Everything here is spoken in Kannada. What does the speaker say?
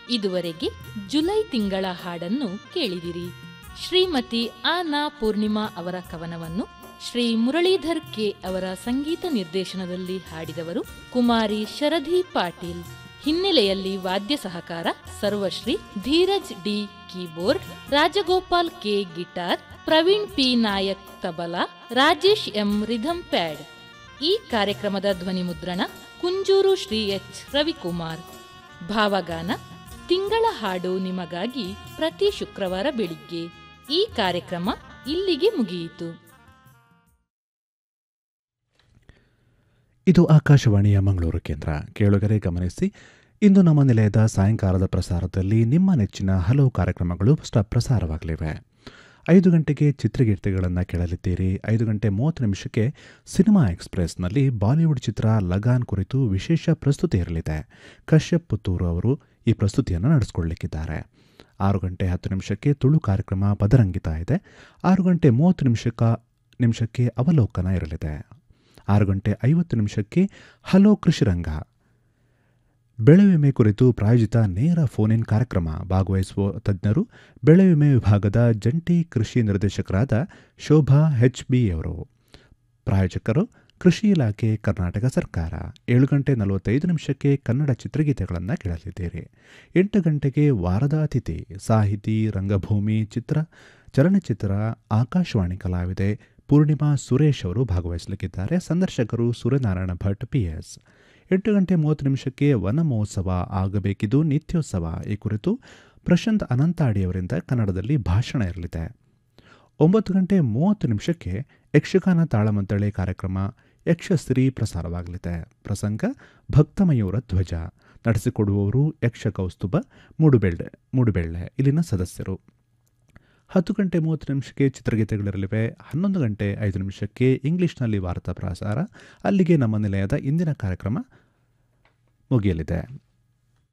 ಇದುವರೆಗೆ ಜುಲೈ ತಿಂಗಳ ಹಾಡನ್ನು ಕೇಳಿದಿರಿ ಶ್ರೀಮತಿ ಆನಾ ಪೂರ್ಣಿಮಾ ಅವರ ಕವನವನ್ನು ಶ್ರೀ ಮುರಳೀಧರ್ ಕೆ ಅವರ ಸಂಗೀತ ನಿರ್ದೇಶನದಲ್ಲಿ ಹಾಡಿದವರು ಕುಮಾರಿ ಶರಧಿ ಪಾಟೀಲ್ ಹಿನ್ನೆಲೆಯಲ್ಲಿ ವಾದ್ಯ ಸಹಕಾರ ಸರ್ವಶ್ರೀ Dheeraj D keyboard Rajagopal K guitar Praveen P Nayak tabla Rajesh M rhythm pad ಈ ಕಾರ್ಯಕ್ರಮದ ಧ್ವನಿ ಮುದ್ರಣ ಕುಂಜೂರು ಶ್ರೀ ಎಚ್ ರವಿಕುಮಾರ್ ಭಾವಗಾನ ತಿಂಗಳ ಹಾಡು ನಿಮಗಾಗಿ ಪ್ರತಿ ಶುಕ್ರವಾರ ಬೆಳಿಗ್ಗೆ ಈ ಕಾರ್ಯಕ್ರಮ ಇಲ್ಲಿಗೆ ಮುಗಿಯಿತು ಇದು ಆಕಾಶವಾಣಿಯ ಮಂಗಳೂರು ಕೇಂದ್ರ ಕೇಳುಗರೆ ಗಮನಿಸಿ ಇಂದು ನಮ್ಮ ನಿಲಯದ ಸಾಯಂಕಾಲದ ಪ್ರಸಾರದಲ್ಲಿ ನಿಮ್ಮ ನೆಚ್ಚಿನ ಹಲವು ಕಾರ್ಯಕ್ರಮಗಳು ಸ್ಟ ಪ್ರಸಾರವಾಗಲಿವೆ ಐದು ಗಂಟೆಗೆ ಚಿತ್ರಗೀರ್ತಿಗಳನ್ನು ಕೇಳಲಿದ್ದೀರಿ ಐದು ಗಂಟೆ ಮೂವತ್ತು ನಿಮಿಷಕ್ಕೆ ಸಿನಿಮಾ ಎಕ್ಸ್ಪ್ರೆಸ್ನಲ್ಲಿ ಬಾಲಿವುಡ್ ಚಿತ್ರ ಲಗಾನ್ ಕುರಿತು ವಿಶೇಷ ಪ್ರಸ್ತುತಿ ಇರಲಿದೆ ಕಶ್ಯಪ್ ಪುತ್ತೂರು ಅವರು ಈ ಪ್ರಸ್ತುತಿಯನ್ನು ನಡೆಸಿಕೊಳ್ಳಲಿಕ್ಕಿದ್ದಾರೆ ಆರು ಗಂಟೆ ಹತ್ತು ನಿಮಿಷಕ್ಕೆ ತುಳು ಕಾರ್ಯಕ್ರಮ ಪದರಂಗಿತ ಇದೆ ಆರು ಗಂಟೆ ಮೂವತ್ತು ನಿಮಿಷಕ್ಕ ನಿಮಿಷಕ್ಕೆ ಅವಲೋಕನ ಇರಲಿದೆ ಆರು ಗಂಟೆ ಐವತ್ತು ನಿಮಿಷಕ್ಕೆ ಹಲೋ ಕೃಷಿರಂಗ ಬೆಳೆ ವಿಮೆ ಕುರಿತು ಪ್ರಾಯೋಜಿತ ನೇರ ಫೋನ್ ಇನ್ ಕಾರ್ಯಕ್ರಮ ಭಾಗವಹಿಸುವ ತಜ್ಞರು ಬೆಳೆ ವಿಮೆ ವಿಭಾಗದ ಜಂಟಿ ಕೃಷಿ ನಿರ್ದೇಶಕರಾದ ಶೋಭಾ ಎಚ್ ಬಿ ಅವರು ಪ್ರಾಯೋಜಕರು ಕೃಷಿ ಇಲಾಖೆ ಕರ್ನಾಟಕ ಸರ್ಕಾರ ಏಳು ಗಂಟೆ ನಲವತ್ತೈದು ನಿಮಿಷಕ್ಕೆ ಕನ್ನಡ ಚಿತ್ರಗೀತೆಗಳನ್ನು ಕೇಳಲಿದ್ದೀರಿ ಎಂಟು ಗಂಟೆಗೆ ವಾರದ ಅತಿಥಿ ಸಾಹಿತಿ ರಂಗಭೂಮಿ ಚಿತ್ರ ಚಲನಚಿತ್ರ ಆಕಾಶವಾಣಿ ಕಲಾವಿದೆ ಪೂರ್ಣಿಮಾ ಸುರೇಶ್ ಅವರು ಭಾಗವಹಿಸಲಿಕ್ಕಿದ್ದಾರೆ ಸಂದರ್ಶಕರು ಸೂರ್ಯನಾರಾಯಣ ಭಟ್ ಪಿಎಸ್ ಎಂಟು ಗಂಟೆ ಮೂವತ್ತು ನಿಮಿಷಕ್ಕೆ ವನ ಮಹೋತ್ಸವ ಆಗಬೇಕಿದು ನಿತ್ಯೋತ್ಸವ ಈ ಕುರಿತು ಪ್ರಶಾಂತ್ ಅನಂತಾಡಿ ಅವರಿಂದ ಕನ್ನಡದಲ್ಲಿ ಭಾಷಣ ಇರಲಿದೆ ಒಂಬತ್ತು ಗಂಟೆ ಮೂವತ್ತು ನಿಮಿಷಕ್ಕೆ ಯಕ್ಷಗಾನ ತಾಳಮದ್ದಳೆ ಕಾರ್ಯಕ್ರಮ ಯಕ್ಷಶ್ರೀ ಪ್ರಸಾರವಾಗಲಿದೆ ಪ್ರಸಂಗ ಭಕ್ತಮಯೂರ ಧ್ವಜ ನಡೆಸಿಕೊಡುವವರು ಯಕ್ಷ ಕೌಸ್ತುಭ ಮೂಡುಬೆಳ್ಳೆ ಮೂಡುಬೆಳ್ಳೆ ಇಲ್ಲಿನ ಸದಸ್ಯರು ಹತ್ತು ಗಂಟೆ ಮೂವತ್ತು ನಿಮಿಷಕ್ಕೆ ಚಿತ್ರಗೀತೆಗಳಿರಲಿವೆ ಹನ್ನೊಂದು ಗಂಟೆ ಐದು ನಿಮಿಷಕ್ಕೆ ಇಂಗ್ಲಿಷ್ನಲ್ಲಿ ವಾರ್ತಾ ಪ್ರಸಾರ ಅಲ್ಲಿಗೆ ನಮ್ಮ ನಿಲಯದ ಇಂದಿನ ಕಾರ್ಯಕ್ರಮ ಮುಗಿಯಲಿದೆ